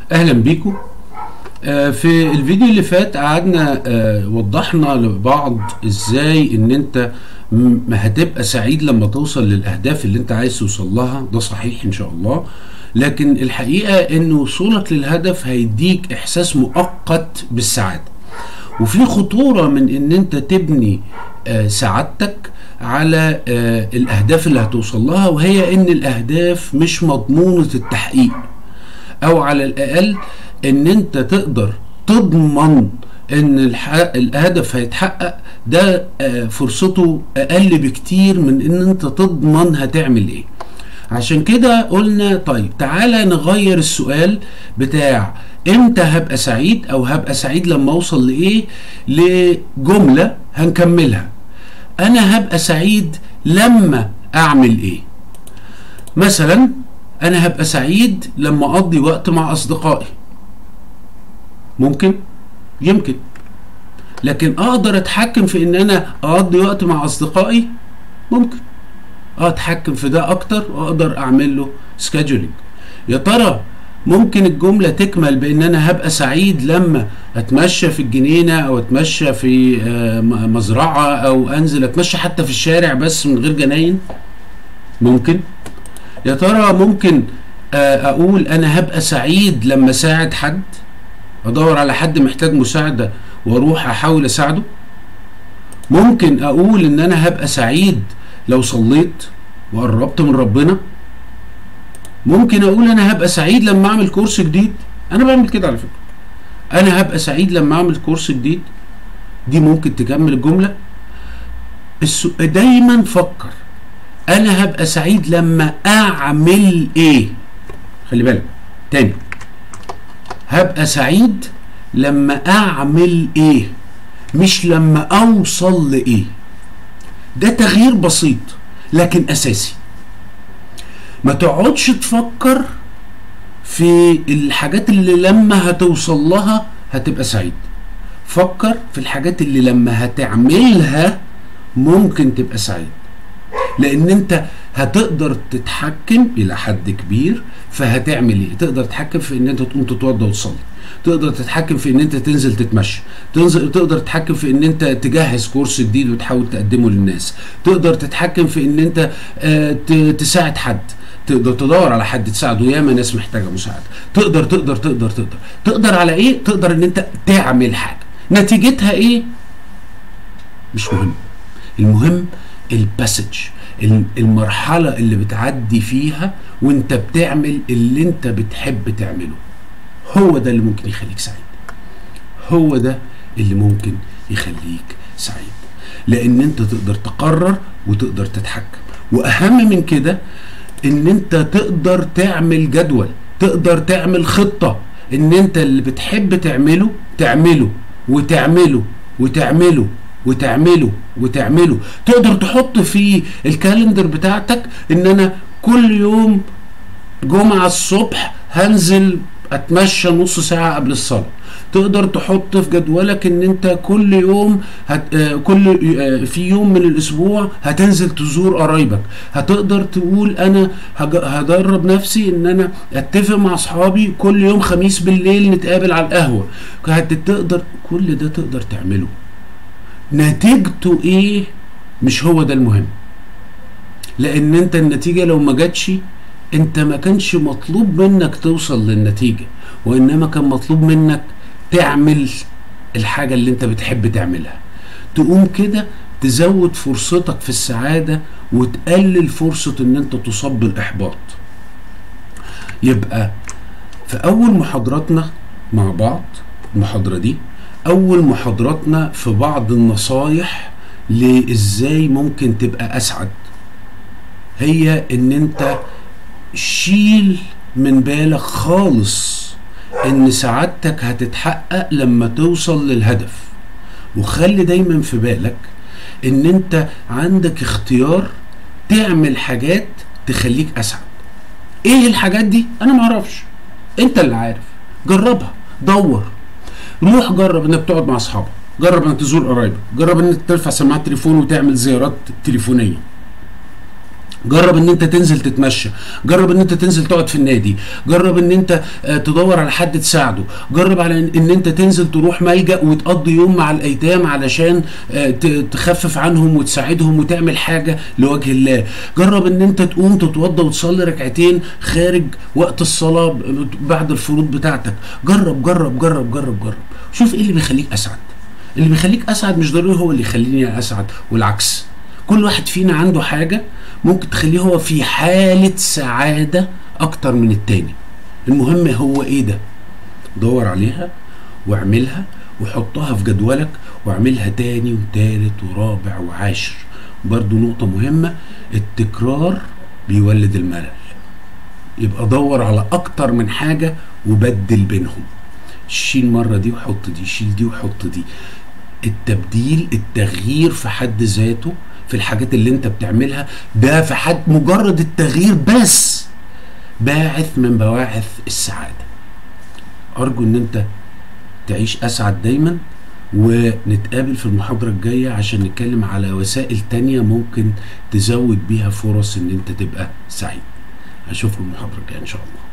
اهلا بيكم آه، في الفيديو اللي فات قعدنا آه، وضحنا لبعض ازاي ان انت م- هتبقى سعيد لما توصل للاهداف اللي انت عايز توصل لها ده صحيح ان شاء الله لكن الحقيقة ان وصولك للهدف هيديك احساس مؤقت بالسعادة وفي خطورة من ان انت تبني آه، سعادتك على آه، الاهداف اللي هتوصل لها وهي ان الاهداف مش مضمونة التحقيق او على الاقل ان انت تقدر تضمن ان الح... الهدف هيتحقق ده آه، فرصته اقل بكتير من ان انت تضمن هتعمل ايه عشان كده قلنا طيب تعالى نغير السؤال بتاع امتى هبقى سعيد او هبقى سعيد لما اوصل لايه لجملة هنكملها انا هبقى سعيد لما اعمل ايه مثلا انا هبقى سعيد لما اقضي وقت مع اصدقائي ممكن يمكن لكن اقدر اتحكم في ان انا اقضي وقت مع اصدقائي ممكن اه اتحكم في ده اكتر واقدر اعمل له سكادجولينج يا ترى ممكن الجمله تكمل بان انا هبقى سعيد لما اتمشى في الجنينه او اتمشى في آه، م- مزرعه او انزل اتمشى حتى في الشارع بس من غير جناين ممكن يا ترى ممكن آه، اقول انا هبقى سعيد لما اساعد حد ادور على حد محتاج مساعده واروح احاول اساعده ممكن اقول ان انا هبقى سعيد لو صليت وقربت من ربنا ممكن اقول انا هبقى سعيد لما اعمل كورس جديد انا بعمل كده على فكره انا هبقى سعيد لما اعمل كورس جديد دي ممكن تكمل الجمله السو... دايما فكر انا هبقى سعيد لما اعمل ايه خلي بالك تاني هبقى سعيد لما اعمل ايه مش لما اوصل لايه ده تغيير بسيط لكن اساسي ما تقعدش تفكر في الحاجات اللي لما هتوصل لها هتبقى سعيد فكر في الحاجات اللي لما هتعملها ممكن تبقى سعيد لان انت هتقدر تتحكم الى حد كبير فهتعمل ايه تقدر تتحكم في ان انت تقوم تتوضى وتصلي تقدر تتحكم في ان انت تنزل تتمشى تنزل تقدر تتحكم في ان انت تجهز كورس جديد وتحاول تقدمه للناس تقدر تتحكم في ان انت آه، ت- تساعد حد تقدر تدور على حد تساعده ياما ناس محتاجه مساعده تقدر تقدر تقدر تقدر تقدر على ايه تقدر ان انت تعمل حاجه نتيجتها ايه مش مهم المهم الباسج المرحلة اللي بتعدي فيها وانت بتعمل اللي انت بتحب تعمله هو ده اللي ممكن يخليك سعيد هو ده اللي ممكن يخليك سعيد لان انت تقدر تقرر وتقدر تتحكم واهم من كده ان انت تقدر تعمل جدول تقدر تعمل خطة ان انت اللي بتحب تعمله تعمله وتعمله وتعمله وتعمله وتعمله تقدر تحط في الكالندر بتاعتك ان انا كل يوم جمعة الصبح هنزل اتمشى نص ساعة قبل الصلاة تقدر تحط في جدولك ان انت كل يوم هت... آه، كل آه، في يوم من الاسبوع هتنزل تزور قرايبك هتقدر تقول انا هج... هدرب نفسي ان انا اتفق مع اصحابي كل يوم خميس بالليل نتقابل على القهوة هتقدر كل ده تقدر تعمله نتيجته ايه مش هو ده المهم لان انت النتيجة لو ما جاتش انت ما كانش مطلوب منك توصل للنتيجة وانما كان مطلوب منك تعمل الحاجة اللي انت بتحب تعملها تقوم كده تزود فرصتك في السعادة وتقلل فرصة ان انت تصاب بالاحباط يبقى في اول محاضراتنا مع بعض المحاضرة دي اول محاضراتنا في بعض النصايح لازاي ممكن تبقى اسعد هي ان انت شيل من بالك خالص ان سعادتك هتتحقق لما توصل للهدف وخلي دايما في بالك ان انت عندك اختيار تعمل حاجات تخليك اسعد ايه الحاجات دي انا معرفش انت اللي عارف جربها دور روح جرب انك تقعد مع اصحابك جرب انك تزور قرايبك جرب انك ترفع سماعه تليفون وتعمل زيارات تليفونيه جرب ان انت تنزل تتمشى جرب ان انت تنزل تقعد في النادي جرب ان انت آه، تدور على حد تساعده جرب على ان إن انت تنزل تروح ملجأ وتقضي يوم مع الايتام علشان آه، ت- تخفف عنهم وتساعدهم وتعمل حاجة لوجه الله جرب ان انت تقوم تتوضى وتصلي ركعتين خارج وقت الصلاة ب- بعد الفروض بتاعتك جرب جرب جرب جرب جرب شوف ايه اللي بيخليك اسعد اللي بيخليك اسعد مش ضروري هو اللي يخليني اسعد والعكس كل واحد فينا عنده حاجة ممكن تخليه هو في حالة سعادة أكتر من التاني المهم هو إيه ده دور عليها واعملها وحطها في جدولك واعملها تاني وتالت ورابع وعاشر برضو نقطة مهمة التكرار بيولد الملل يبقى دور على أكتر من حاجة وبدل بينهم شيل مرة دي وحط دي شيل دي وحط دي التبديل التغيير في حد ذاته في الحاجات اللي انت بتعملها ده في حد مجرد التغيير بس باعث من بواعث السعادة أرجو إن أنت تعيش أسعد دايما ونتقابل في المحاضرة الجاية عشان نتكلم على وسائل تانية ممكن تزود بيها فرص إن أنت تبقى سعيد أشوفكم المحاضرة الجاية إن شاء الله